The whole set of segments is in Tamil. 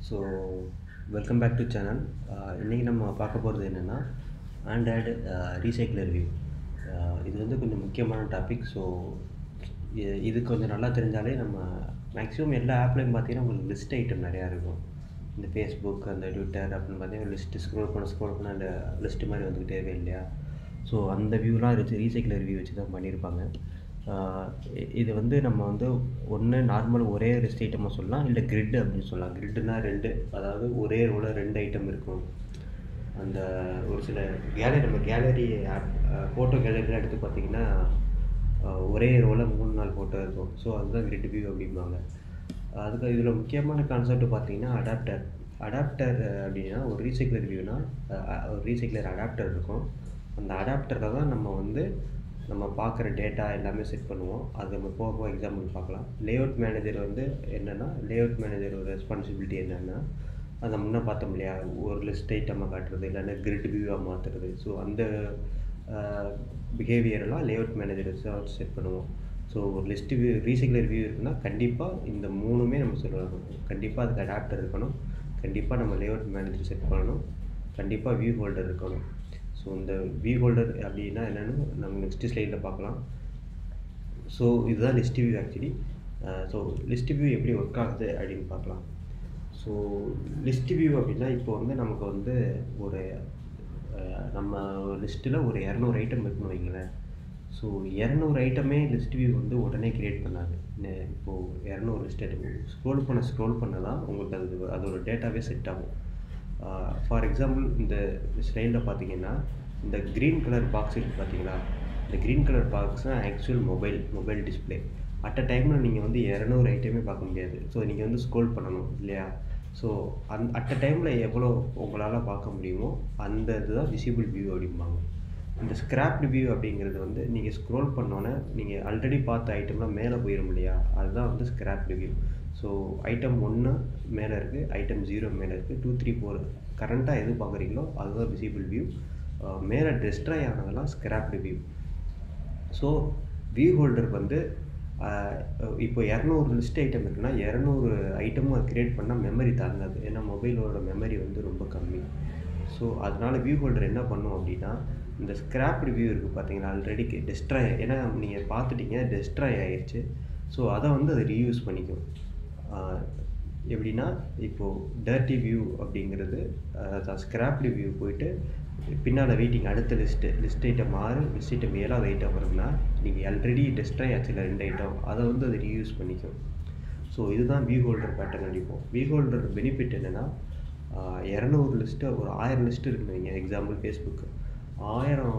so welcome back to channel இன்றைக்கி நம்ம பார்க்க போகிறது என்னென்னா ஆண்ட்ராய்டு ரீசைக்கிளர் வியூ இது வந்து கொஞ்சம் முக்கியமான டாபிக் ஸோ இது கொஞ்சம் நல்லா தெரிஞ்சாலே நம்ம மேக்ஸிமம் எல்லா ஆப்லேயும் பார்த்தீங்கன்னா உங்களுக்கு லிஸ்ட் ஐட்டம் நிறையா இருக்கும் இந்த ஃபேஸ்புக் அந்த ட்விட்டர் அப்படின்னு பார்த்தீங்கன்னா லிஸ்ட்டு ஸ்க்ரோல் பண்ண ஸ்க்ரோல் பண்ண அந்த லிஸ்ட்டு மாதிரி வந்துக்கிட்டே இல்லையா ஸோ அந்த வியூலாம் வச்சு ரீசைக்கிளர் வியூ வச்சு தான் பண்ணியிருப்பாங்க ஆஹ் இ- இது வந்து நம்ம வந்து ஒன்று நார்மல் ஒரே லிஸ்ட் ஐட்டமாக சொல்லலாம் இல்லை கிரிட் அப்படின்னு சொல்லலாம் கிரிட்னா ரெண்டு அதாவது ஒரே ரோவில் ரெண்டு ஐட்டம் இருக்கும் அந்த ஒரு சில கேலரி நம்ம கேலரி ஆப் ஃபோட்டோ கேலரிலாம் எடுத்து பார்த்தீங்கன்னா ஆஹ் ஒரே ரோவில் மூணு நாலு ஃபோட்டோ இருக்கும் ஸோ அதுதான் கிரிட் வியூ அப்படிம்பாங்க அதுக்கு இதில் முக்கியமான கான்செப்ட் பார்த்தீங்கன்னா அடாப்டர் அடாப்டர் அப்படின்னா ஒரு ரீசைக்கிளர் வியூனா ஒரு ரீசைக்கிளர் அடாப்டர் இருக்கும் அந்த அடாப்டரில் தான் நம்ம வந்து நம்ம பார்க்குற டேட்டா எல்லாமே செட் பண்ணுவோம் அது நம்ம போக போக எக்ஸாம்பிள் பார்க்கலாம் லேஅவுட் மேனேஜர் வந்து என்னென்னா லேஅவுட் மேனேஜரோட ரெஸ்பான்சிபிலிட்டி என்னென்னா அதை முன்னே பார்த்தோம் இல்லையா ஒரு லிஸ்ட் ஐட்டமாக காட்டுறது இல்லைன்னா கிரிட் வியூவாக மாற்றுறது ஸோ அந்த பிஹேவியரெல்லாம் லேஅவுட் மேனேஜர் செட் பண்ணுவோம் ஸோ ஒரு லிஸ்ட் வியூ ரீசைக்கிளர் வியூ இருக்குன்னா கண்டிப்பாக இந்த மூணுமே நம்ம சொல்லணும் கண்டிப்பாக அதுக்கு அடாப்டர் இருக்கணும் கண்டிப்பாக நம்ம லேஅவுட் மேனேஜர் செட் பண்ணணும் கண்டிப்பாக வியூ ஹோல்டர் இருக்கணும் ஸோ இந்த வியூ ஹோல்டர் அப்படின்னா என்னென்னு நம்ம நெக்ஸ்ட் ஸ்லைடில் பார்க்கலாம் ஸோ இதுதான் list view actually so list view எப்படி ஒர்க் ஆகுது அப்படின்னு பார்க்கலாம் ஸோ லிஸ்ட் வியூ அப்படின்னா இப்போ வந்து நமக்கு வந்து ஒரு அஹ், நம்ம லிஸ்ட்டில் ஒரு இரநூறு ஐட்டம் இருக்குன்னு வைங்களேன் ஸோ இரநூறு ஐட்டமே லிஸ்ட் வியூ வந்து உடனே கிரியேட் பண்ணாது நெ- இப்போது இரநூறு லிஸ்ட் ஸ்க்ரோல் பண்ண ஸ்க்ரோல் பண்ண தான் உங்களுக்கு அது அதோட டேட்டாவே செட் ஆகும் ஃபார் எக்ஸாம்பிள் இந்த ஸ்லைடில் பார்த்தீங்கன்னா இந்த க்ரீன் கலர் பாக்ஸ் இருக்குது பார்த்தீங்களா இந்த க்ரீன் கலர் பாக்ஸ் தான் actual mobile mobile display at a டைமில் நீங்கள் வந்து இரநூறு ஐட்டமே பார்க்க முடியாது ஸோ நீங்கள் வந்து ஸ்க்ரோல் பண்ணணும் இல்லையா ஸோ அந் அட் அ டைமில் எவ்வளோ உங்களால் பார்க்க முடியுமோ அந்த இதுதான் விசிபிள் வியூ அப்படிம்பாங்க இந்த ஸ்கிராப்டு வியூ அப்படிங்கிறது வந்து நீங்கள் ஸ்க்ரோல் பண்ணோன்னே நீங்கள் ஆல்ரெடி பார்த்த ஐட்டம்லாம் மேலே போயிடும் இல்லையா அதுதான் வந்து ஸ்கிராப்டு வியூ ஸோ ஐட்டம் ஒன்று மேலே இருக்குது ஐட்டம் ஜீரோ மேலே இருக்குது டூ த்ரீ ஃபோர் கரண்ட்டாக எது பார்க்குறீங்களோ அதுதான் விசிபிள் வியூ மேலே டெஸ்ட்ராய் ஆனதெல்லாம் scrapped view so view holder வந்து ஆஹ், இப்போ இரநூறு லிஸ்ட் ஐட்டம் இருக்குன்னா இரநூறு ஐட்டமும் அது கிரியேட் பண்ணால் மெமரி தாங்காது ஏன்னா மொபைலோட மெமரி வந்து ரொம்ப கம்மி ஸோ அதனால் வியூ ஹோல்டர் என்ன பண்ணும் அப்படின்னா இந்த ஸ்கிராப்டு வியூ இருக்குது பார்த்தீங்களா ஆல்ரெடி டெஸ்ட்ராய் ஏன்னா நீங்கள் பார்த்துட்டீங்க டெஸ்ட்ராய் ஆயிடுச்சு ஸோ அதை வந்து அது ரீயூஸ் பண்ணிக்கும் ஆஹ், எப்படின்னா இப்போது டர்ட்டி வியூ அப்படிங்கிறது அதான் ஸ்கிராப்டு வியூ போயிட்டு பின்னால் வெயிட்டிங் அடுத்த லிஸ்ட்டு லிஸ்ட் ஐட்டம் ஆறு லிஸ்ட் ஐட்டம் ஏழாவது ஐட்டம் வருதுன்னா நீங்கள் ஆல்ரெடி டெஸ்ட்ராய் ஆச்சுல ரெண்டு ஐட்டம் அதை வந்து அது ரீயூஸ் பண்ணிக்கும் ஸோ இதுதான் வியூ ஹோல்டர் பேட்டர்ன் அடிப்போம் வியூ ஹோல்டர் பெனிஃபிட் என்னென்னா இரநூறு லிஸ்ட்டு ஒரு ஆயிரம் லிஸ்ட் இருக்குன்னு வைங்க எக்ஸாம்பிள் ஃபேஸ்புக்கு ஆயிரம்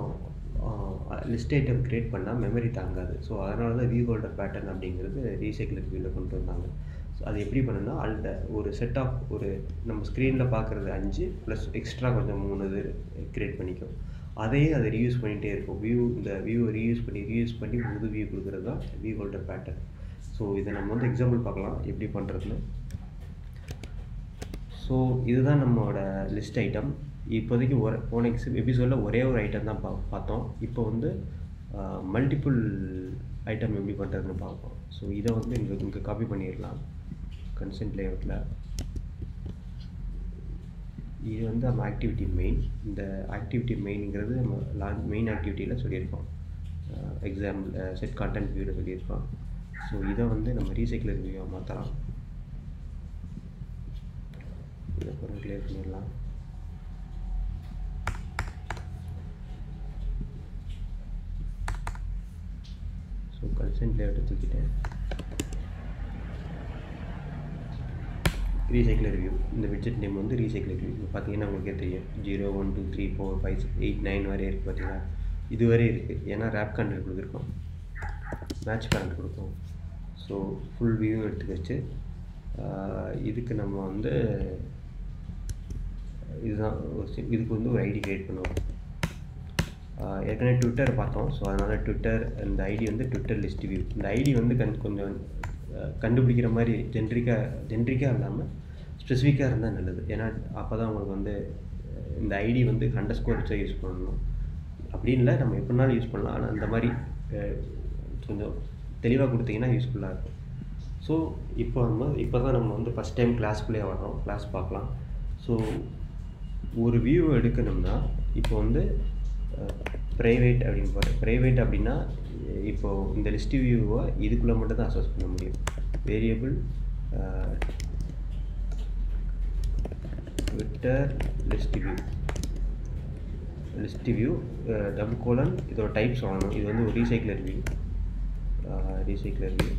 லிஸ்ட் ஐட்டம் க்ரியேட் பண்ணால் மெமரி தாங்காது ஸோ அதனால தான் வியூ ஹோல்டர் பேட்டர்ன் அப்படிங்கிறது ரீசைக்கிள் வியூவில் கொண்டு வந்தாங்க ஸோ அது எப்படி பண்ணுன்னா அந்த ஒரு செட் ஆஃப் ஒரு நம்ம ஸ்க்ரீனில் பார்க்குறது அஞ்சு ப்ளஸ் எக்ஸ்ட்ரா கொஞ்சம் மூணு இது க்ரியேட் பண்ணிக்கும் அதையே அதை ரீயூஸ் பண்ணிகிட்டே இருக்கும் வியூ இந்த வியூவை ரீயூஸ் பண்ணி ரீயூஸ் பண்ணி புது வியூ கொடுக்குறது தான் வியூ ஹோல்டர் பேட்டர்ன் ஸோ இதை நம்ம வந்து எக்ஸாம்பிள் பார்க்கலாம் எப்படி பண்ணுறதுன்னு ஸோ இதுதான் நம்மளோட லிஸ்ட் ஐட்டம் இப்போதைக்கு ஒரு போன எக்ஸ் எபிசோடில் ஒரே ஒரு ஐட்டம் தான் பா பார்த்தோம் இப்போ வந்து மல்டிபிள் ஐட்டம் எப்படி பண்ணுறதுன்னு பார்ப்போம் ஸோ இதை வந்து இங்கே இங்கே காப்பி பண்ணிடலாம் கன்சென்ட் லேஅவுட்டில் இது வந்து நம்ம ஆக்டிவிட்டி மெயின் இந்த ஆக்டிவிட்டி மெயின்ங்கிறது நம்ம லான் மெயின் ஆக்டிவிட்டியில் சொல்லியிருக்கோம் எக்ஸாம்பிள் செட் கான்டென்ட் வியூவில் சொல்லியிருக்கோம் ஸோ இதை வந்து நம்ம ரீசைக்கிளர் வியூவாக மாற்றலாம் இதை கொஞ்சம் கிளியர் பண்ணிடலாம் ஸோ கன்சென்ட் லேஅவுட்டை தூக்கிட்டேன் ரீசைக்கிளர் வியூ இந்த விட்ஜெட் நேம் வந்து ரீசைக்கிளர் வியூ இப்போ பார்த்தீங்கன்னா உங்களுக்கே தெரியும் zero one two three four five six eight nine வரை இருக்குது பார்த்தீங்களா இது வரை இருக்குது ஏன்னா ரேப் கண்டென்ட் கொடுத்துருக்கோம் மேட்ச் கரண்ட் கொடுக்கும் ஸோ ஃபுல் வியூ எடுத்து வச்சு ஆஹ், இதுக்கு நம்ம வந்து இதுதான் ஒரு சி- இதுக்கு வந்து ஒரு ஐடி கிரியேட் பண்ணுவோம் ஆஹ், ஏற்கனவே ட்விட்டர் பார்த்தோம் ஸோ அதனால் ட்விட்டர் இந்த ஐடி வந்து ட்விட்டர் லிஸ்ட் வியூ இந்த ஐடி வந்து கண் கொஞ்சம் ஆஹ், கண்டுபிடிக்கிற மாதிரி ஜென்ரிக்காக ஜென்ரிக்காக இல்லாமல் ஸ்பெசிஃபிக்காக இருந்தால் நல்லது ஏன்னா அப்போ தான் உங்களுக்கு வந்து அஹ், இந்த ஐடி வந்து அண்டர் ஸ்கோர் வச்சா யூஸ் பண்ணணும் அப்படின்னு இல்லை நம்ம எப்படினாலும் யூஸ் பண்ணலாம் ஆனால் அந்த மாதிரி அஹ், கொஞ்சம் தெளிவாக கொடுத்தீங்கன்னா யூஸ்ஃபுல்லாக இருக்கும் ஸோ இப்போ நம்ம இப்போ தான் நம்ம வந்து ஃபஸ்ட் டைம் கிளாஸ்க்குள்ளே வர்றோம் கிளாஸ் பார்க்கலாம் ஸோ ஒரு வியூ எடுக்கணும்னா இப்போ வந்து ப்ரைவேட் அப்படின்னு போகிறேன் ப்ரைவேட் அப்படின்னா இப்போது இந்த லிஸ்ட் வியூவை இதுக்குள்ளே மட்டும் தான் அசஸ் பண்ண முடியும் variable Twitter list view list view double colon இதோட டைப் சொல்லணும் இது வந்து ஒரு ரீசைக்கிளர் வியூ ரீசைக்கிளர் வியூ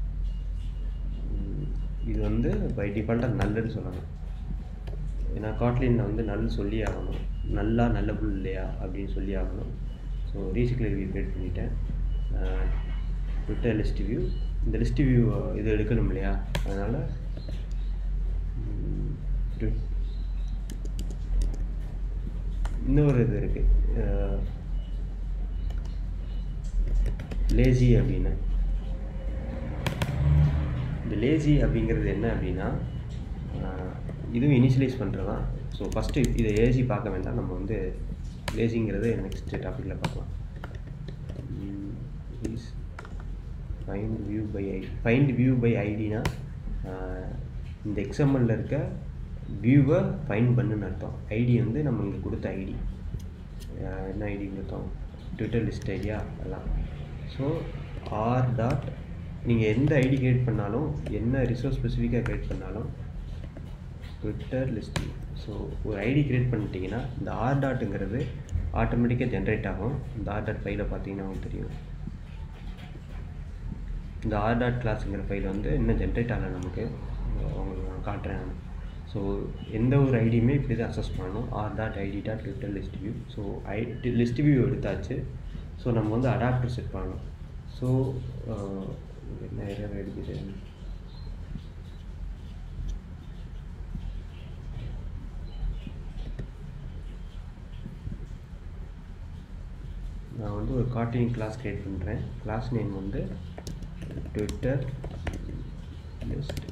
இது வந்து பை டிஃபால்ட்டாக நல்லுன்னு சொல்லணும் ஏன்னா காட்லினில் வந்து நல் சொல்லி ஆகணும் நல்லா நல்லபுல் இல்லையா அப்படின்னு சொல்லி ஆகணும் ஸோ ரீசைக்கிளர் வியூ கிரியேட் பண்ணிட்டேன் ட்விட்டர் லிஸ்ட் வியூ இந்த லிஸ்ட் வியூ இது எடுக்கணும் இல்லையா அதனால் இன்னொரு இது இருக்குது லேசி அப்படின்னு இந்த லேசி அப்படிங்கிறது என்ன அப்படின்னா இதுவும் இனிஷியலைஸ் பண்ணுறது தான் ஸோ ஃபஸ்ட்டு இதை ஏசி பார்க்க வேண்டாம் நம்ம வந்து லேசிங்கிறது நெக்ஸ்ட் டாப்பிக்கில் பார்க்கலாம் is find view by I find view by ஐடினா இந்த எக்ஸாம்பிளில் இருக்க வியூவை ஃபைண்ட் பண்ணுன்னு அர்த்தம் ஐடி வந்து நம்ம இங்கே கொடுத்த ஐடி என்ன ஐடி கொடுத்தோம் ட்விட்டர் லிஸ்ட் ஐடியா அதெல்லாம் ஸோ ஆர் டாட் நீங்கள் எந்த ஐடி க்ரியேட் பண்ணாலும் என்ன ரிசோர்ஸ் ஸ்பெசிஃபிக்காக க்ரியேட் பண்ணாலும் ட்விட்டர் லிஸ்ட் ஸோ ஒரு ஐடி க்ரியேட் பண்ணிட்டீங்கன்னா இந்த ஆர் டாட்டுங்கிறது ஆட்டோமேட்டிக்காக ஜென்ரேட் ஆகும் இந்த ஆர் டாட் ஃபைலை பார்த்தீங்கன்னா உங்களுக்கு தெரியும் இந்த ஆர் டாட் கிளாஸுங்கிற ஃபைல் வந்து இன்னும் ஜென்ரேட் ஆகலை நமக்கு உங்களுக்கு நான் காட்டுறேன் நான் ஸோ எந்த ஒரு ஐடியுமே இப்படி தான் அக்சஸ் பண்ணணும் R dot ID dot Twitter list view so I list view எடுத்தாச்சு ஸோ நம்ம வந்து அடாப்டர் செட் பண்ணணும் ஸோ என்ன எரர் அடிக்குது நான் வந்து ஒரு கார்ட்டூன் கிளாஸ் க்ரியேட் பண்ணுறேன் கிளாஸ் நேம் வந்து Twitter list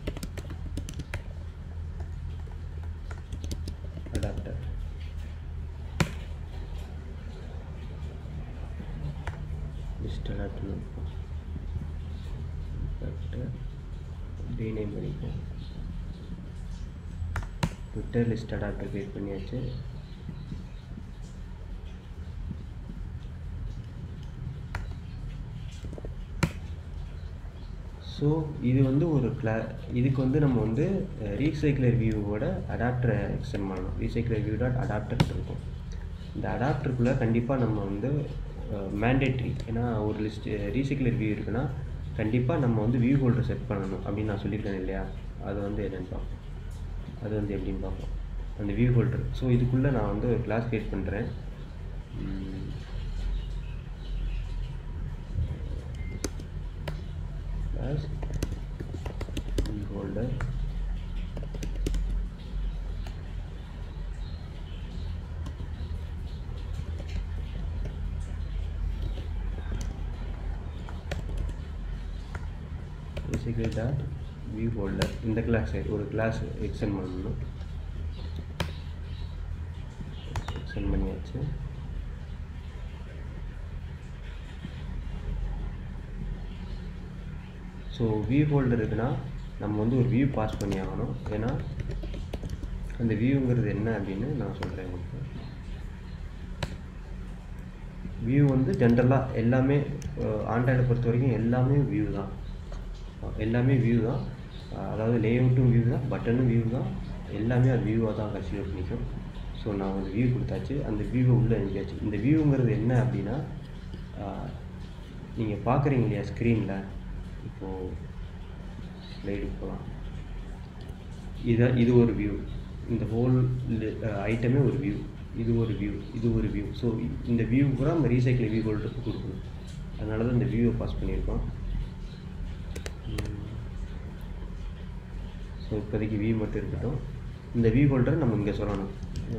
adapter list adapter adapter rename பண்ணிப்போம் ட்விட்டர் லிஸ்ட் அடாப்டர் க்ரியேட் பண்ணியாச்சு ஸோ இது வந்து ஒரு கிளா இதுக்கு வந்து நம்ம வந்து ரீசைக்கிளர் வியூவோட அடாப்டரை எக்ஸ்டெண்ட் பண்ணணும் ரீசைக்கிளர் வியூ டாட் அடாப்டர் இருக்கும் இந்த அடாப்டருக்குள்ளே கண்டிப்பாக நம்ம வந்து மேண்டேட்ரி ஏன்னா ஒரு லிஸ்ட் ரீசைக்கிளர் வியூ இருக்குன்னா கண்டிப்பாக நம்ம வந்து வியூ ஹோல்டர் செட் பண்ணணும் அப்படின்னு நான் சொல்லியிருக்கேன் இல்லையா அது வந்து என்னென்னு பார்ப்போம் அது வந்து எப்படின்னு பார்ப்போம் அந்த வியூ ஹோல்டர் ஸோ இதுக்குள்ளே நான் வந்து ஒரு கிளாஸ் க்ரியேட் பண்ணுறேன் as holder basically that view holder இந்த கிளாஸ் ஒரு கிளாஸ் எக்ஸ்டெண்ட் பண்ணணும் எக்ஸ்டெண்ட் பண்ணியாச்சு ஸோ வியூ ஹோல்டர் இருக்குன்னா நம்ம வந்து ஒரு வியூ பாஸ் பண்ணி ஆகணும் ஏன்னா அந்த வியூங்கிறது என்ன அப்படின்னு நான் சொல்கிறேன் உங்களுக்கு வியூ வந்து ஜென்ரலாக எல்லாமே ஆண்ட்ராய்டை பொறுத்த வரைக்கும் எல்லாமே வியூ தான் எல்லாமே வியூ தான் அதாவது லேஅவுட்டும் வியூ தான் பட்டனும் வியூ தான் எல்லாமே அது வியூவாக தான் கன்சிடர் பண்ணிக்கும் ஸோ நான் ஒரு வியூ கொடுத்தாச்சு அந்த வியூவை உள்ளே எழுதியாச்சு இந்த வியூங்கிறது என்ன அப்படின்னா நீங்கள் பார்க்குறீங்க இல்லையா ஸ்க்ரீனில் இப்போது ஸ்லைடு போகலாம் இதை இது ஒரு வியூ இந்த ஹோல் ஐட்டமே ஒரு வியூ இது ஒரு வியூ இது ஒரு வியூ ஸோ இந்த வியூ கூட நம்ம ரீசைக்கிள் வியூ ஹோல்டருக்கு கொடுக்கணும் அதனால தான் இந்த வியூவை பாஸ் பண்ணியிருக்கோம் ஸோ இப்போதைக்கு வியூ மட்டும் இருக்கட்டும் இந்த வியூ ஹோல்டர் நம்ம இங்கே சொல்லணும்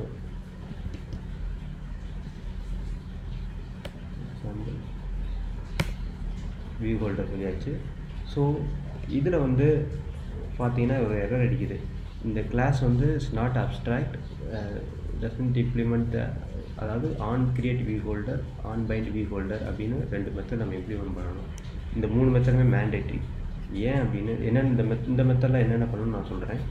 வியூ ஹோல்டர் சொல்லியாச்சு ஸோ இதில் வந்து பார்த்தீங்கன்னா ஒரு எரர் அடிக்குது இந்த கிளாஸ் வந்து it's not abstract doesn't implement அதாவது on create view holder on bind view holder அப்படின்னு ரெண்டு மெத்தட் நம்ம இம்ப்ளிமெண்ட் பண்ணணும் இந்த மூணு மெத்தடுமே மேண்டேட்ரி ஏன் அப்படின்னு என்னென்ன இந்த மெத் இந்த மெத்தடில் என்னென்ன பண்ணணும்னு நான் சொல்கிறேன்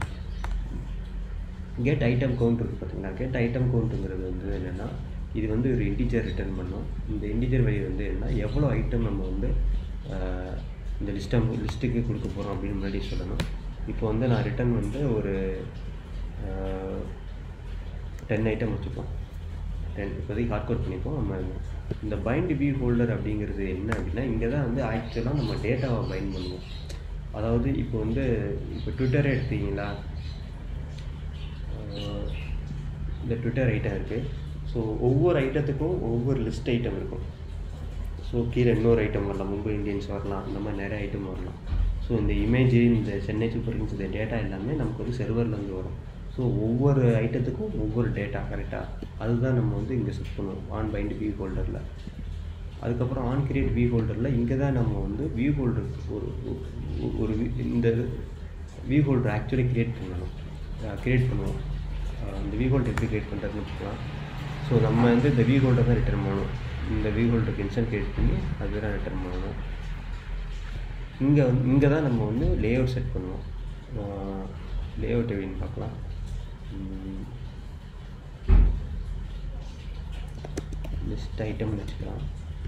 கெட் ஐட்டம் கவுண்ட் இருக்குது பார்த்தீங்களா கெட் ஐட்டம் கவுண்ட்டுங்கிறது வந்து என்னென்னா இது வந்து ஒரு இன்டிஜர் ரிட்டர்ன் பண்ணோம் இந்த இன்டிஜர் வழி வந்து என்னன்னா எவ்வளோ ஐட்டம் நம்ம வந்து ஆஹ், இந்த லிஸ்ட்டை லிஸ்ட்டுக்கு கொடுக்க போகிறோம் அப்படின்னு முன்னாடி சொல்லணும் இப்போ வந்து நான் ரிட்டர்ன் வந்து ஒரு டென் ஐட்டம் வச்சுப்போம் டென் இப்போதைக்கு ஹார்ட் கோட் பண்ணிப்போம் நம்ம இந்த பைண்ட் வியூ ஹோல்டர் அப்படிங்கிறது என்ன அப்படின்னா இங்கே தான் வந்து ஆக்சுவலாக நம்ம டேட்டாவை பைண்ட் பண்ணுவோம் அதாவது இப்போ வந்து இப்போ ட்விட்டரே எடுத்தீங்களா ஆஹ் இந்த ட்விட்டர் ஐட்டம் இருக்குது ஸோ ஒவ்வொரு ஐட்டத்துக்கும் ஒவ்வொரு லிஸ்ட் ஐட்டம் இருக்கும் ஸோ கீழே இன்னொரு ஐட்டம் வரலாம் மும்பை இந்தியன்ஸ் வரலாம் இந்த மாதிரி நிறைய ஐட்டம் வரலாம் ஸோ இந்த இமேஜ் இந்த சென்னை சூப்பர் கிங்ஸ் இந்த டேட்டா எல்லாமே நமக்கு வந்து செர்வர்லேருந்து வரும் ஸோ ஒவ்வொரு ஐட்டத்துக்கும் ஒவ்வொரு டேட்டா கரெக்டாக அதுதான் நம்ம வந்து இங்கே செட் பண்ணுவோம் ஆன் பைண்ட் வியூ ஹோல்டரில் அதுக்கப்புறம் ஆன் கிரியேட் வியூ ஹோல்டரில் இங்கே தான் நம்ம வந்து வியூ ஹோல்டர் ஒரு ஒரு- ஒரு view- இந்த வியூ ஹோல்டர் ஆக்சுவலி கிரியேட் பண்ணணும் கிரியேட் பண்ணுவோம் அஹ் இந்த வியூ ஹோல்டர் எப்படி கிரியேட் பண்ணுறதுன்னு வச்சுக்கலாம் ஸோ நம்ம வந்து இந்த வியூ ஹோல்டர் தான் ரிட்டர்ன் பண்ணணும் இந்த வியூ ஹோல்டருக்கு இன்ஸ்டன் கிரியேட் பண்ணி அதுதான் ரிட்டர்ன் பண்ணணும் இங்கே வந்து இங்கே தான் நம்ம வந்து லேஅவுட் செட் பண்ணுவோம் லேஅவுட் எப்படின்னு பார்க்கலாம் லிஸ்ட் ஐட்டம்னு வச்சுக்கலாம்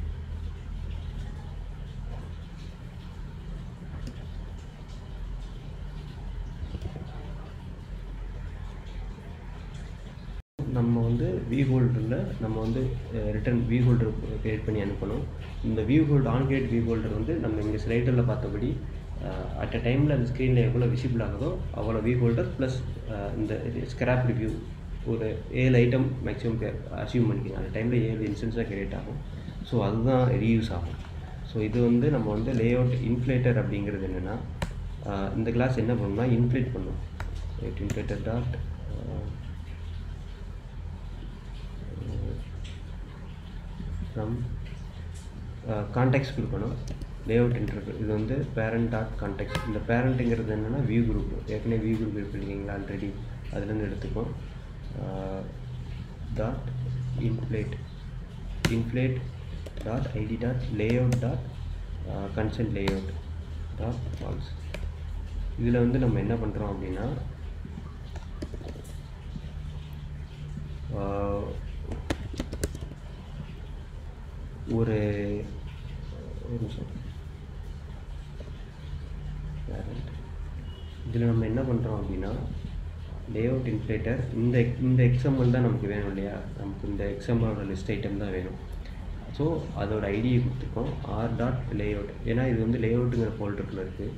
நம்ம வந்து வியூ ஹோல்டரில் நம்ம வந்து ரிட்டர்ன் வியூ ஹோல்டர் கிரியேட் பண்ணி அனுப்பணும் இந்த view hold on create view holder வந்து நம்ம இங்கே ஸ்லைடரில் பார்த்தபடி அட் அ டைமில் அந்த ஸ்க்ரீனில் எவ்வளோ விசிபிள் ஆகுதோ அவ்வளோ வியூ ஹோல்டர் ப்ளஸ் இந்த ஸ்கிராப் ரிவ்யூ ஒரு ஏழு ஐட்டம் மேக்ஸிமம் அச்சீவ் பண்ணிக்கலாம் அந்த டைமில் ஏழு இன்ஸ்டன்ஸாக கிரியேட் ஆகும் ஸோ அதுதான் ரீயூஸ் ஆகும் ஸோ இது வந்து நம்ம வந்து லேஅவுட் இன்ஃப்ளேட்டர் அப்படிங்கிறது என்னென்னா இந்த கிளாஸ் என்ன பண்ணணும்னா இன்ஃப்ளேட் பண்ணும் இன்ஃப்ளேட்டர் டாட் ஃப்ரம் கான்டெக்ட் கொடுக்கணும் லேஅவுட் இன்டர்ஃபேஸ் இது வந்து பேரண்ட் டாட் கான்டெக்ட் இந்த பேரண்ட்டுங்கிறது என்னென்னா வியூ குரூப் ஏற்கனவே வியூ குரூப் எடுத்துருக்கீங்களா ஆல்ரெடி அதுலேருந்து எடுத்துப்போம் dot inflate inflate dot ID dot layout dot consent layout dot false இதில் வந்து நம்ம என்ன பண்ணுறோம் அப்படின்னா ஆஹ், ஒரு ஒரு நிமிஷம் இதில் நம்ம என்ன பண்ணுறோம் அப்படின்னா லேஅவுட் இன்ஃப்ளேட்டர் இந்த இந்த எக்ஸாம்பிள் தான் நமக்கு வேணும் இல்லையா நமக்கு இந்த எக்ஸாம்பிளோட லிஸ்ட் ஐட்டம் தான் வேணும் ஸோ அதோட ஐடியை கொடுத்துருக்கோம் ஆர் டாட் லேஅவுட் ஏன்னா இது வந்து லேஅவுட்டுங்கிற ஃபோல்டருக்குள்ள இருக்குது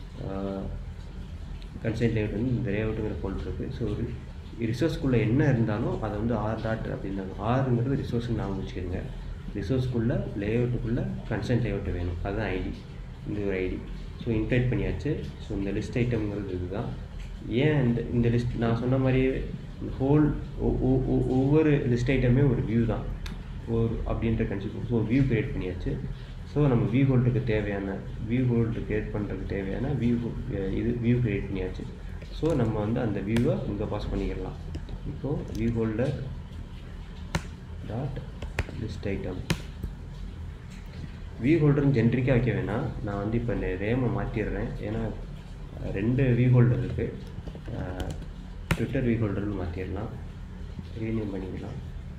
கன்சென்ட் லேஅவுட் வந்து இந்த லேஅவுட்டுங்கிற ஃபோல்டர் இருக்குது ஸோ ரிசோர்ஸ்குள்ளே என்ன இருந்தாலும் அதை வந்து ஆர் டாட் அப்படின்னாங்க ஆறுங்கிறது ரிசோர்ஸ்னு ஞாபகம் வச்சுக்கோங்க ரிசோர்ஸ்குள்ளே லேஅவுட்டுக்குள்ளே கன்சென்ட் லேஅவுட் வேணும் அதுதான் ஐடி இந்த ஒரு ஐடி ஸோ இன்வைட் பண்ணியாச்சு ஸோ இந்த லிஸ்ட் ஐட்டம்ங்கிறது இதுதான் ஏன் இந்த இந்த லிஸ்ட் நான் சொன்ன மாதிரியே ஹோல் ஒவ்வொரு லிஸ்ட் ஐட்டமே ஒரு வியூ தான் ஒரு அப்படின்ற கன்செப்ட் ஸோ வியூ கிரியேட் பண்ணியாச்சு ஸோ நம்ம வியூ ஹோல்டுக்கு தேவையான வியூ ஹோல்டு கிரியேட் பண்ணுறதுக்கு தேவையான வியூ இது வியூ கிரியேட் பண்ணியாச்சு ஸோ நம்ம வந்து அந்த வியூவை இங்கே பாஸ் பண்ணிக்கலாம் இப்போது view holder dot list item view ஹோல்டர்னு ஜென்ரிக்காக வைக்க வேணாம் நான் வந்து இப்போ இந்த ரேமை மாற்றிடுறேன் ஏன்னா அஹ், ரெண்டு வியூ ஹோல்டர் இருக்குது ட்விட்டர் வியூ ஹோல்டர்னு மாற்றிடலாம் ரீநேம் பண்ணிக்கலாம்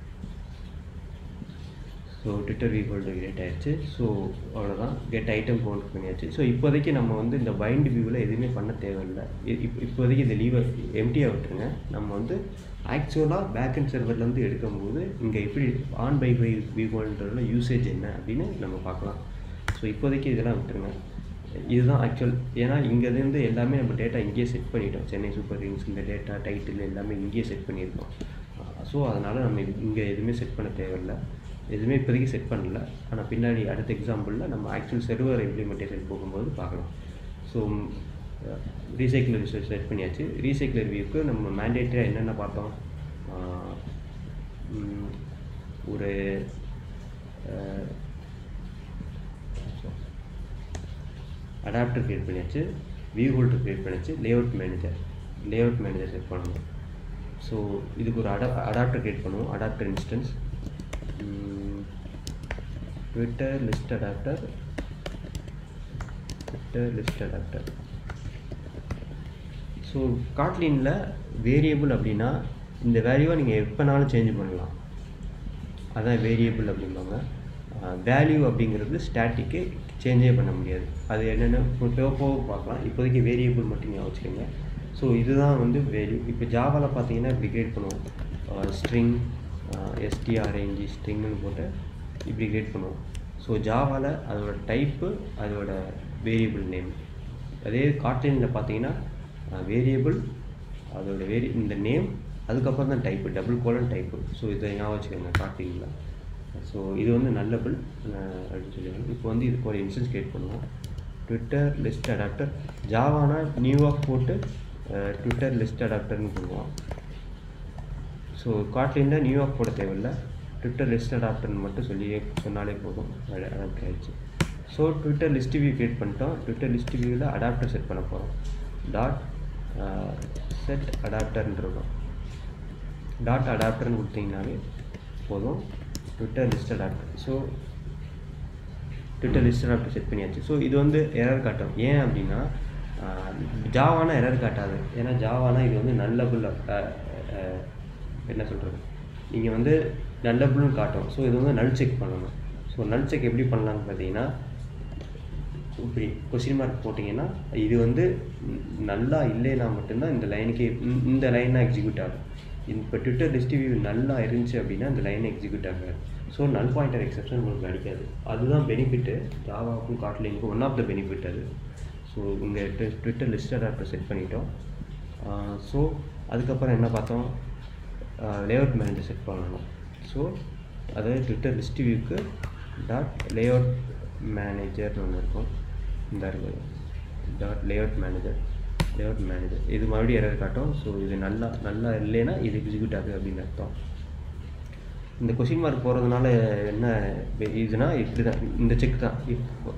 so Twitter view holder create ஆயிடுச்சு ஸோ அவ்வளோதான் கெட் ஐட்டம் கவுண்ட் பண்ணியாச்சு ஸோ இப்போதைக்கு நம்ம வந்து இந்த பைண்ட் வியூவில் எதுவுமே பண்ண தேவையில்லை இ- இப்போ இப்போதைக்கு இந்த லீவை எம்டியாக விட்டுருங்க நம்ம வந்து ஆக்சுவலாக பேக் அண்ட் சர்வர்லேருந்து எடுக்கும்போது இங்கே எப்படி ஆன் பை பை வியூ ஹோல்டரில் யூசேஜ் என்ன அப்படின்னு நம்ம பார்க்கலாம் ஸோ இப்போதைக்கு இதெல்லாம் விட்டுருங்க இதுதான் ஆக்சுவல் ஏன்னா இங்கேருந்து எல்லாமே நம்ம டேட்டா இங்கேயே செட் பண்ணிட்டோம் சென்னை சூப்பர் கிங்ஸ் இந்த டேட்டா டைட்டில் எல்லாமே இங்கேயே செட் பண்ணியிருக்கோம் ஸோ அதனால் நம்ம இது இங்கே எதுவுமே செட் பண்ண தேவையில்லை எதுவுமே இப்போதைக்கு செட் பண்ணல ஆனால் பின்னாடி அடுத்த எக்ஸாம்பிளில் நம்ம ஆக்சுவல் செர்வர் இம்ப்ளிமெண்டேஷன் போகும்போது பார்க்கலாம் ஸோ ரீசைக்கிளர் செட் பண்ணியாச்சு ரீசைக்கிளர் வியூக்கு நம்ம மேண்டேட்டரியாக என்னென்ன பார்த்தோம் ஆஹ் உம், ஒரு அடாப்டர் கிரியேட் பண்ணியாச்சு வியூ ஹோல்டர் கிரியேட் பண்ணியாச்சு layout manager layout manager set பண்ணணும் ஸோ இதுக்கு ஒரு அடா அடாப்டர் கிரியேட் பண்ணுவோம் adapter instance Twitter list adapter Twitter list adapter so காட்லினில் வேரியபிள் அப்படின்னா இந்த வேல்யூவை நீங்கள் எப்போனாலும் சேஞ்ச் பண்ணலாம் அதான் வேரியபிள் அப்படிம்பாங்க வேல்யூ அப்படிங்கிறது ஸ்டாட்டிக்கு சேஞ்சே பண்ண முடியாது அது என்னென்ன போக போக பார்க்கலாம் இப்போதைக்கு வேரியபிள் மட்டும் ஞாபகம் வச்சுக்கோங்க ஸோ இதுதான் வந்து வேல்யூ இப்போ ஜாவாவில் பார்த்தீங்கன்னா இப்படி கிரியேட் பண்ணுவோம் ஸ்ட்ரிங் எஸ்டிஆர்ஏஎன்ஜி ஸ்ட்ரிங்னு போட்டு இப்படி கிரியேட் பண்ணுவோம் ஸோ ஜாவாவில் அதோட டைப்பு அதோட வேரியபிள் நேம் அதே காட்லினில் பார்த்தீங்கன்னா வேரியபிள் அதோட வேரி இந்த நேம் அதுக்கப்புறம் தான் type double colon type so இதை ஞாபகம் வச்சுக்கோங்க காட்டிங்கில் ஸோ இது வந்து நல்லபிள் அப்படின்னு சொல்லுவாங்க இப்போ வந்து இதுக்கு ஒரு இன்ஸ்டன்ஸ் கிரியேட் பண்ணுவோம் ட்விட்டர் லிஸ்ட் அடாப்டர் ஜாவானா நியூவாக போட்டு ட்விட்டர் லிஸ்ட் அடாப்டர்னு பண்ணுவோம் ஸோ காட்லினில் நியூயார்க் போட தேவையில்லை ட்விட்டர் லிஸ்ட் அடாப்டர்னு மட்டும் சொல்லி சொன்னாலே போதும் அடாப்ட் ஆகிடுச்சு so Twitter list view create பண்ணிட்டோம் ட்விட்டர் லிஸ்ட் வியூவில் அடாப்டர் செட் பண்ண போகிறோம் டாட் செட் அடாப்டர்னு இருக்கும் டாட் அடாப்டர்னு கொடுத்தீங்கனாலே போதும் Twitter list adapter so Twitter list adapter set பண்ணியாச்சு ஸோ இது வந்து எரர் காட்டும் ஏன் அப்படின்னா ஜாவானா எரர் காட்டாது ஏன்னா ஜாவானா இது வந்து நல்லபுல் என்ன சொல்கிறது நீங்கள் வந்து நல்லபுல்னு காட்டும் ஸோ இது வந்து நல் செக் பண்ணணும் ஸோ நல் செக் எப்படி பண்ணலான்னு பார்த்தீங்கன்னா இப்படி கொஸ்டின் மார்க் போட்டிங்கன்னா இது வந்து நல்லா இல்லைனா மட்டும்தான் இந்த லைனுக்கு இந்த லைன் தான் எக்ஸிக்யூட் ஆகும் இப்போ ட்விட்டர் லிஸ்ட் வியூ நல்லா இருந்துச்சு அப்படின்னா இந்த லைன் எக்ஸிக்யூட் ஆகாது ஸோ நல் பாயிண்டர் எக்ஸப்ஷன் உங்களுக்கு கிடைக்காது அதுதான் பெனிஃபிட்டு ஜாவாவுக்கும் காட்லிங்க்கும் ஒன் ஆஃப் த பெனிஃபிட் அது ஸோ இங்கே ட்விட்டர் லிஸ்ட் அடாப்டர் செட் பண்ணிட்டோம் ஸோ அதுக்கப்புறம் என்ன பார்த்தோம் லேஅவுட் மேனேஜர் செட் பண்ணணும் ஸோ அதாவது ட்விட்டர் லிஸ்ட் வியூக்கு டாட் லேஅவுட் மேனேஜர்னு ஒன்று இருக்கும் இந்த இருக்குது dot layout manager layout manager இது மறுபடியும் எரர் காட்டும் ஸோ இது நல்லா நல்லா இல்லைன்னா இது எக்ஸிக்யூட் ஆகுது அப்படின்னு அர்த்தம் இந்த கொஷின் மார்க் போகிறதுனால என்ன இதுனா இப்படி தான் இந்த செக் தான் இப்போ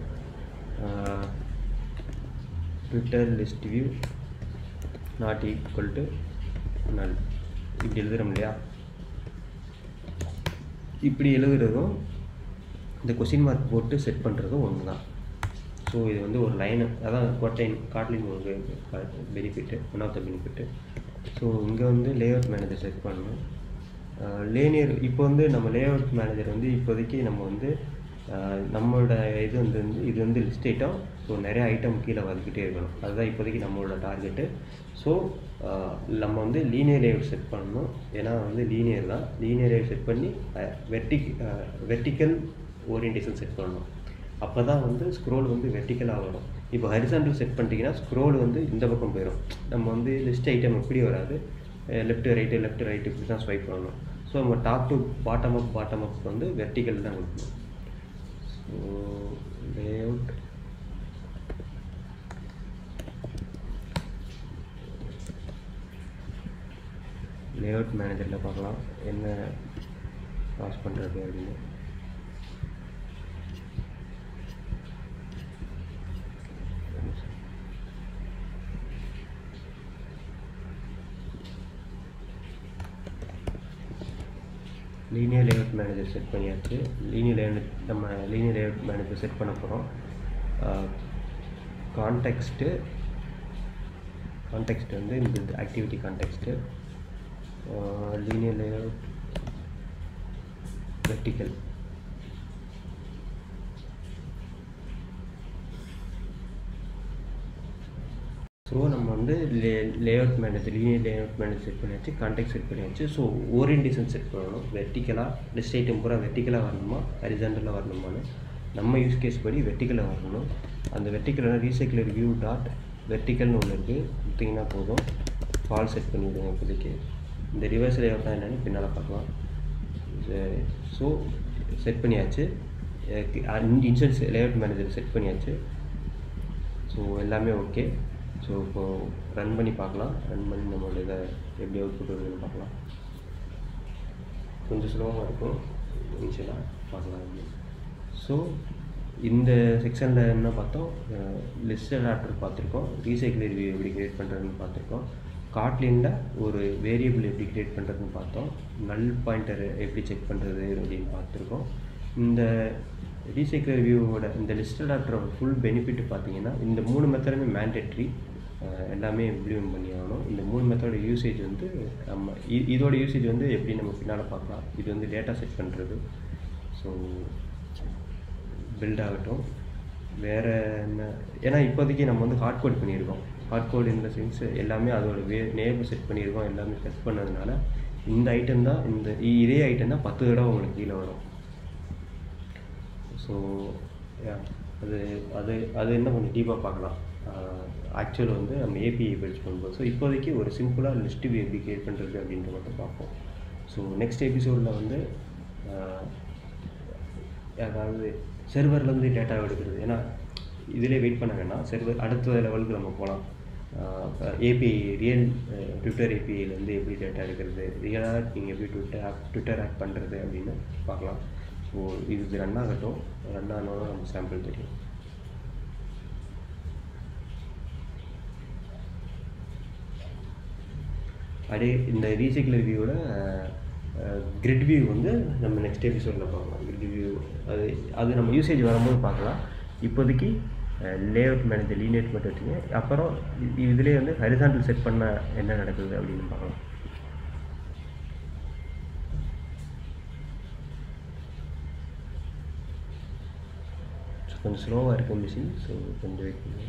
Twitter list view not equal to null இப்படி எழுதுகிறோம் இல்லையா இப்படி எழுதுறதும் இந்த கொஷின் மார்க் போட்டு செட் பண்ணுறதும் ஒன்று தான் ஸோ இது வந்து ஒரு லைனு அதான் கோட்டைன் காட்லின் ஒரு benefit one of the benefit so இங்கே வந்து லேஅவுட் மேனேஜர் செட் பண்ணணும் லேனியர் இப்போ வந்து நம்ம லேஅவுட் மேனேஜர் வந்து இப்போதைக்கு நம்ம வந்து நம்மளோட இது வந்து இது வந்து லிஸ்ட் ஐட்டம் ஸோ நிறைய ஐட்டம் கீழே வந்துக்கிட்டே இருக்கணும் அதுதான் இப்போதைக்கு நம்மளோட டார்கெட்டு ஸோ நம்ம வந்து லீனியர் லேஅவுட் செட் பண்ணணும் ஏன்னா வந்து லீனியர் தான் லீனியர் லேஅவுட் செட் பண்ணி வெர்டிக் வெர்டிக்கல் ஓரியன்டேஷன் செட் பண்ணணும் அப்போ தான் வந்து ஸ்க்ரோல் வந்து வெர்டிக்கலாக வரும் இப்போ ஹரிசாண்டல் செட் பண்ணிட்டீங்கன்னா ஸ்க்ரோல் வந்து இந்த பக்கம் போயிடும் நம்ம வந்து லிஸ்ட் ஐட்டம் எப்படி வராது லெஃப்ட் ரைட்டு லெஃப்ட் ரைட்டு இப்படி தான் ஸ்வைப் பண்ணணும் ஸோ நம்ம top to bottom up bottom up வந்து வெர்டிக்கல் தான் கொடுக்கணும் ஸோ லேஅவுட் லேஅவுட் மேனேஜரில் பார்க்கலாம் என்ன பாஸ் பண்ணுறது அப்படின்னு லீனியர் லேஅவுட் மேனேஜர் செட் பண்ணியாச்சு லீனியர் லேஅவுட் நம்ம லீனியர் லேஅவுட் மேனேஜர் செட் பண்ண போகிறோம் கான்டெக்ஸ்ட்டு கான்டெக்ஸ்ட் வந்து இந்த activity context linear layout vertical so நம்ம வந்து லே layout manager linear layout manager set பண்ணியாச்சு கான்டெக்ட் செட் பண்ணியாச்சு ஸோ ஓரியன்டேஷன் செட் பண்ணணும் வெர்டிக்கலாக லிஸ்ட் ஐட்டம் பூரா வெர்டிக்கலாக வரணுமா ஹரிசாண்டலாக வரணுமான்னு நம்ம யூஸ் கேஸ் படி வெர்டிக்கலாக வரணும் அந்த வெர்டிக்கலாக ரீசைக்கிளர் வியூ டாட் வெர்டிக்கல்னு ஒன்று இருக்குது கொடுத்தீங்கன்னா போதும் ஃபால் செட் பண்ணிவிடுங்க இப்போதைக்கு இந்த ரிவர்ஸ் லேஅவுட் தான் என்னென்னு பின்னால் பார்க்கலாம் ஸோ செட் பண்ணியாச்சு இன்சூரன்ஸ் லேஅவுட் மேனேஜர் செட் பண்ணியாச்சு ஸோ எல்லாமே ஓகே ஸோ இப்போது ரன் பண்ணி பார்க்கலாம் ரன் பண்ணி நம்மளோட இதை எப்படி அவுட்புட் வருதுன்னு பார்க்கலாம் கொஞ்சம் சுலபமாக இருக்கும் இனிஷியலாக பார்க்கலாம் ஸோ இந்த செக்ஷனில் என்ன பார்த்தோம் லிஸ்ட் அடாப்டர் பார்த்துருக்கோம் ரீசைக்கிள் ரிவ்யூ எப்படி கிரியேட் பண்ணுறதுன்னு பார்த்துருக்கோம் காட்லினில் ஒரு வேரியபிள் எப்படி கிரியேட் பண்ணுறதுன்னு பார்த்தோம் நல் பாயிண்டர் எப்படி செக் பண்ணுறது அப்படின்னு பார்த்துருக்கோம் இந்த ரீசைக்கிள் ரிவ்யூவோட இந்த லிஸ்ட் அடாப்டரோட ஃபுல் பெனிஃபிட் பார்த்தீங்கன்னா இந்த மூணு மெத்தடுமே மேண்டேட்ரி எல்லாமே இம்ப்ளிமெண்ட் பண்ணி ஆகணும் இந்த மூணு மெத்தடோட யூசேஜ் வந்து நம்ம இ- இதோட யூசேஜ் வந்து எப்படி நம்ம பின்னால் பார்க்கலாம் இது வந்து டேட்டா செட் பண்ணுறது ஸோ பில்ட் ஆகட்டும் வேறு என்ன ஏன்னா இப்போதைக்கு நம்ம வந்து ஹார்ட் கோட் பண்ணியிருக்கோம் ஹார்ட் கோட் இந்த சென்ஸ் எல்லாமே அதோட வே நேம் செட் பண்ணியிருக்கோம் எல்லாமே செட் பண்ணதுனால இந்த ஐட்டம் தான் இந்த இ- இதே ஐட்டம் தான் பத்து தடவை உங்களுக்கு கீழே வரும் ஸோ அது அது அது என்ன கொஞ்சம் டீப்பாக பார்க்கலாம் ஆக்சுவல் வந்து நம்ம ஏபிஐ படிச்சு பண்ணும்போது ஸோ இப்போதைக்கு ஒரு சிம்பிளாக லிஸ்ட் வியூ எப்படி கிரியேட் பண்ணுறது அப்படின்ட்டு மட்டும் பார்ப்போம் ஸோ நெக்ஸ்ட் எபிசோடில் வந்து ஆஹ், அதாவது செர்வர்லேருந்து டேட்டா எடுக்கிறது ஏன்னா இதிலே வெயிட் பண்ண வேணாம் செர்வர் அடுத்த லெவலுக்கு நம்ம போகலாம் ஏபிஐ ரியல் ட்விட்டர் ஏபிஐலேருந்து எப்படி டேட்டா எடுக்கிறது ரியலாக நீங்கள் எப்படி ட்விட்டர் ஆப் ட்விட்டர் ஆப் பண்ணுறது அப்படின்னு பார்க்கலாம் ஸோ இது ரன் ஆகட்டும் ரன் ஆனாலும் நம்ம சாம்பிள் தெரியும் அப்படியே இந்த ரீசைக்கிள் ரிவ்யூவோட கிரிட் வியூ வந்து நம்ம நெக்ஸ்ட் எபிசோடில் பார்க்கலாம் கிரிட் வியூ அது அது நம்ம யூசேஜ் வரும்போது பார்க்கலாம் இப்போதைக்கு லேஅவுட் மேனேஜர் லீனியட் மட்டும் வச்சுங்க அப்புறம் இ- இதுலேயே வந்து ஹரிசாண்டல் செட் பண்ண என்ன நடக்குது அப்படின்னு பார்க்கலாம் So, கொஞ்சம் ஸ்லோவாக இருக்குது மிஷின் ஸோ கொஞ்சம் வெயிட் பண்ணுங்க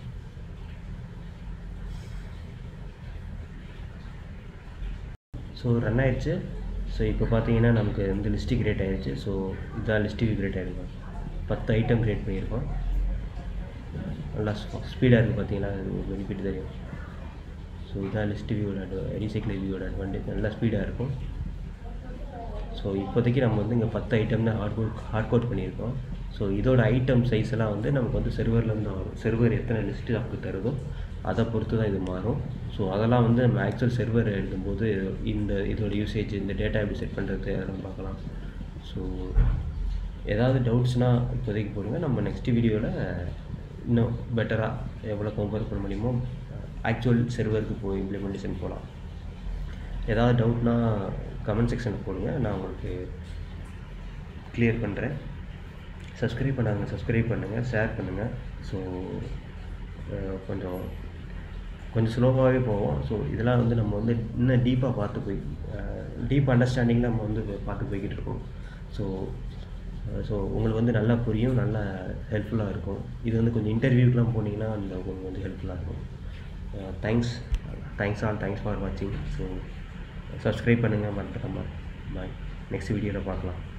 ஸோ ரன் ஆயிடுச்சு ஸோ இப்போ பார்த்தீங்கன்னா நமக்கு வந்து லிஸ்ட்டு கிரியேட் ஆயிடுச்சு ஸோ இதான் லிஸ்ட்டு கிரியேட் ஆகிருக்கும் பத்து ஐட்டம் கிரியேட் பண்ணியிருக்கோம் நல்லா ஸ்பீடாக இருக்குது பார்த்தீங்களா அது ஒரு பெனிஃபிட் தெரியும் ஸோ இதான் லிஸ்ட் வியூவோட அட்வ ரீசைக்கிள் வியூவோட அட்வான்டேஜ் நல்லா ஸ்பீடாக இருக்கும் ஸோ இப்போதைக்கு நம்ம வந்து இங்கே பத்து ஐட்டம் தான் ஹார்ட் கோட் ஹார்ட் கோட் பண்ணியிருக்கோம் ஸோ இதோட ஐட்டம் சைஸ் எல்லாம் வந்து நமக்கு வந்து செர்வர்லேருந்து வரும் செர்வர் எத்தனை லிஸ்ட்டு நமக்கு தருதோ அதை பொறுத்து தான் இது மாறும் ஸோ அதெல்லாம் வந்து நம்ம ஆக்சுவல் செர்வர் எழுதும்போது இந்த இதோட யூசேஜ் இந்த டேட்டா எப்படி செட் பண்ணுறது அதெல்லாம் பார்க்கலாம் ஸோ ஏதாவது டவுட்ஸ்னால் இப்போதைக்கு போடுங்க நம்ம நெக்ஸ்ட் வீடியோவில் இன்னும் பெட்டராக எவ்வளோ கம்பேர் பண்ண முடியுமோ ஆக்சுவல் செர்வருக்கு போய் இம்ப்ளிமெண்டேஷன் போகலாம் ஏதாவது டவுட்னா கமெண்ட் செக்ஷனில் போடுங்க நான் உங்களுக்கு கிளியர் பண்ணுறேன் சப்ஸ்கிரைப் பண்ணாங்க சப்ஸ்கிரைப் பண்ணுங்கள் ஷேர் பண்ணுங்கள் ஸோ கொஞ்சம் கொஞ்சம் ஸ்லோவாகவே போவோம் ஸோ இதெல்லாம் வந்து நம்ம வந்து இன்னும் டீப்பாக பார்த்து போய் டீப் அண்டர்ஸ்டாண்டிங்கில் நம்ம வந்து பார்த்து போய்கிட்டு இருக்கோம் ஸோ ஸோ உங்களுக்கு வந்து நல்லா புரியும் நல்லா ஹெல்ப்ஃபுல்லாக இருக்கும் இது வந்து கொஞ்சம் இன்டர்வியூக்கெலாம் போனீங்கன்னா அந்த உங்களுக்கு வந்து ஹெல்ப்ஃபுல்லாக இருக்கும் thanks thanks all thanks for வாட்சிங் ஸோ சப்ஸ்கிரைப் பண்ணுங்கள் மறந்துடாமல் பாய் நெக்ஸ்ட் வீடியோவில் பார்க்கலாம்